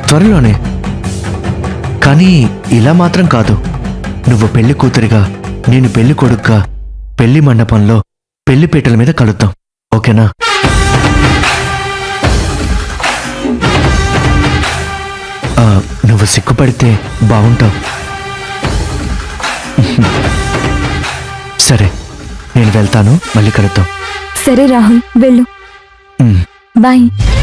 త్వరలోనే కానీ ఇలా మాత్రం కాదు నువ్వు పెళ్లి కూతురిగా నేను పెళ్లి కొడుకుగా పెళ్లి మండపంలో పెళ్లి పీటల మీద కలుద్దాం ఓకేనా ఆ, నువ్వు సిగ్గుపడితే బాగుంటావు సరే నేను వెళ్తాను మళ్ళీ కలుద్దాం సరే రాహుల్ వెళ్ళు ఉమ్. బాయ్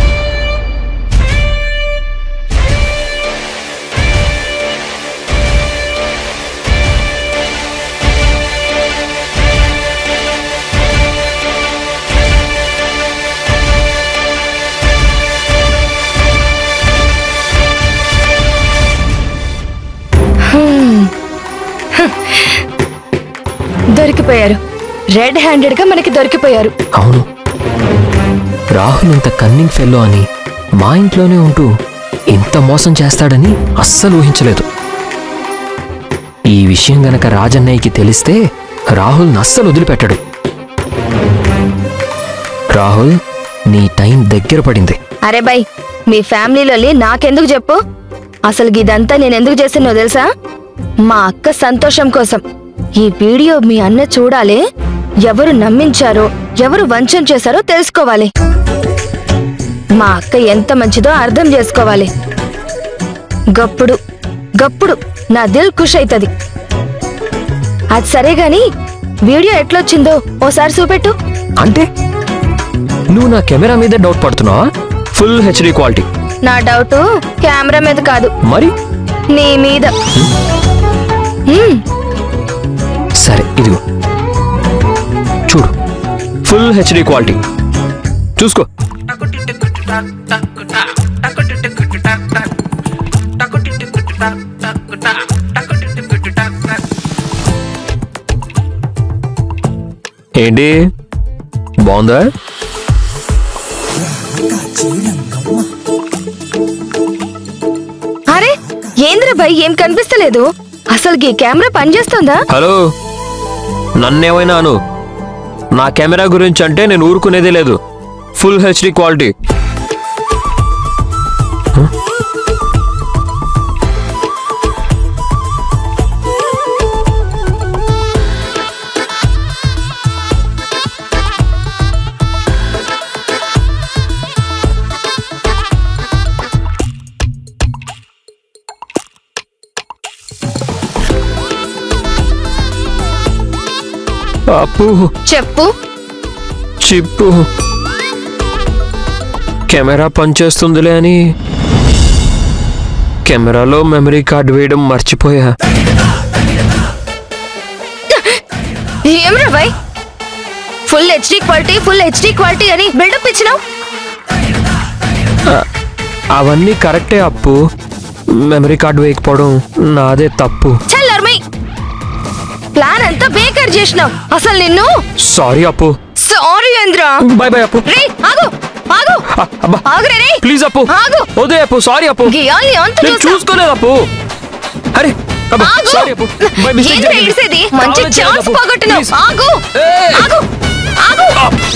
దొరికిపోయారు రెడ్ హ్యాండెడ్ గా మనకి దొరికిపోయారు అవును రాహుల్ ఇంత కన్నింగ్ ఫెల్లో అని మా ఇంట్లోనే ఉంటూ ఇంత మోసం చేస్తాడని అస్సలు ఊహించలేదు ఈ విషయం గనక రాజన్నయ్యకి తెలిస్తే రాహుల్ అస్సలు వదిలిపెట్టడు రాహుల్ నీ టైం దగ్గర పడింది అరే బై మీ ఫ్యామిలీలో నాకెందుకు చెప్పు అసలు ఇదంతా నేను ఎందుకు చేసినో తెలుసా మా అక్క సంతోషం కోసం ఈ వీడియో మీ అన్న చూడాలి ఎవరు నమ్మించారో ఎవరు వంచన చేశారో తెలుసుకోవాలి మా అక్క ఎంత మంచిదో అర్థం చేసుకోవాలి గప్పుడు గప్పుడు నా దిల్ ఖుష్ అవుతుంది అది సరే గాని వీడియో ఎట్లొచ్చిందో ఓసారి చూపెట్టు అంటే నువ్వు నా కెమెరా మీద డౌట్ పడుతున్నావా ఫుల్ హెచ్డి క్వాలిటీ నా డౌట్ కెమెరా మీద కాదు మరి నీ మీద హ్మ్, సరే ఇదిగో చూడు ఫుల్ హెచ్డి క్వాలిటీ చూసుకో ఏంటి బాగుందా అరే ఏంద్ర భయ్ ఏం కనిపిస్తలేదు అసలు ఈ కెమెరా పనిచేస్తుందా హలో నన్నేమైనా అను నా కెమెరా గురించి అంటే నేను ఊరుకునేదే లేదు ఫుల్ హెచ్డి క్వాలిటీ అప్పు చెప్పు చిప్పు కెమెరా పనిచేస్తుందిలే అని కెమెరాలో మెమరీ కార్డ్ వేయడం మర్చిపోయా ఏమ్రా భయ్ full HD quality full HD quality అని బిల్డప్ ఇచ్చినావు అవన్నీ కరెక్టే అప్పు మెమరీ కార్డ్ వేయకపోవడం నాదే తప్పు చల్లర్మై ప్లాన్ అంతా బేకర్ చేసినావు అసలు నిన్ను సారీ అప్పు సారీ ఏంద్ర బాయ్ బాయ్ అప్పు రే ఆగు ఆగు ఆ, అబ్బా ఆగురే రే ప్లీజ్ అప్పు ఆగు. వదే అప్పు సారీ అప్పు గియాల్ని అంత నేను చూస్తా. చూసుకోలేదు అప్పు అరే అబ్బా ఆగు సారీ అప్పు బై మిస్టేక్ ఏంద్ర జరిగింది. ఇడిసేది మంచి కావాలని చేయలేదు ఛాన్స్ అప్పు. పోగొట్టినావు Please. ఆగు ఏయ్. ఆగు ఆగు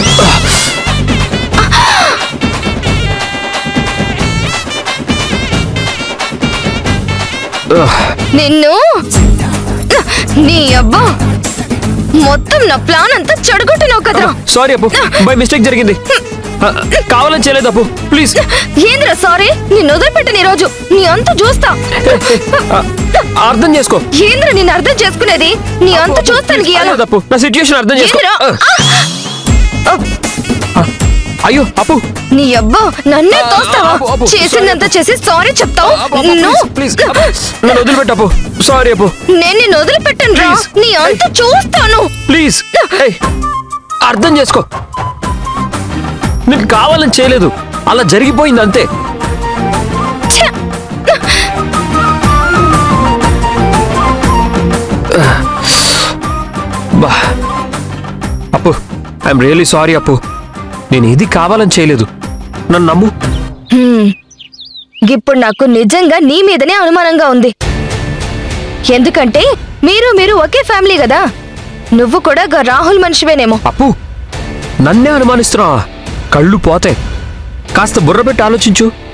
Ugh. నిన్ను నీ అబ్బా మొత్తం నా ప్లాన్ అంతా చెడగొట్టినావు కదరా సారీ అప్పు బై మిస్టేక్ జరిగింది ఆ, కావాలని చేయలేదు అప్పు ప్లీజ్ ఏంద్ర సారీ నిన్ను వదిలిపెట్టను ఈ రోజు నీ అంత చూస్తా ఆ, అర్థం చేసుకో ఏంద్ర నిన్ను అర్థం చేసుకునేది నీ అంత చూస్తాను గీయాల అయ్యో, తప్పు నా సిచ్యుయేషన్ అర్థం చేసుకో ఏంద్ర ఆ, ఆ, అయ్యో అప్పు నీ అబ్బా నన్నే ఆ, తోస్తావా అబ్బో, అబ్బో, చేసిందంతా చేసి సారీ చెప్తావు అప్పు, అప్పు, నిన్ను ప్లీజ్ ప్లీజ్ అప్పు, నన్ను వదిలిపెట్టు అప్పు సారీ అప్పు నేను నిన్ను వదిలిపెట్టను రా Please. నీ అంత చూస్తాను ప్లీజ్ ఏయ్, అర్థం చేసుకో నేను కావాలని చేయలేదు అలా జరిగిపోయింది అంతే ఛ! బా అప్పు ఐఎమ్ రియలీ సారీ అప్పు నేను ఇది కావాలని చేయలేదు నన్ను నమ్ము హ్మ్. ఇప్పుడు నాకు నిజంగా నీ మీదనే అనుమానంగా ఉంది ఎందుకంటే మీరు మీరు ఒకే ఫ్యామిలీ కదా నువ్వు కూడా గా రాహుల్ మనిషివేనేమో అప్పు నన్నే అనుమానిస్తున్నావా కళ్ళు పోతాయి కాస్త బుర్ర పెట్టి ఆలోచించు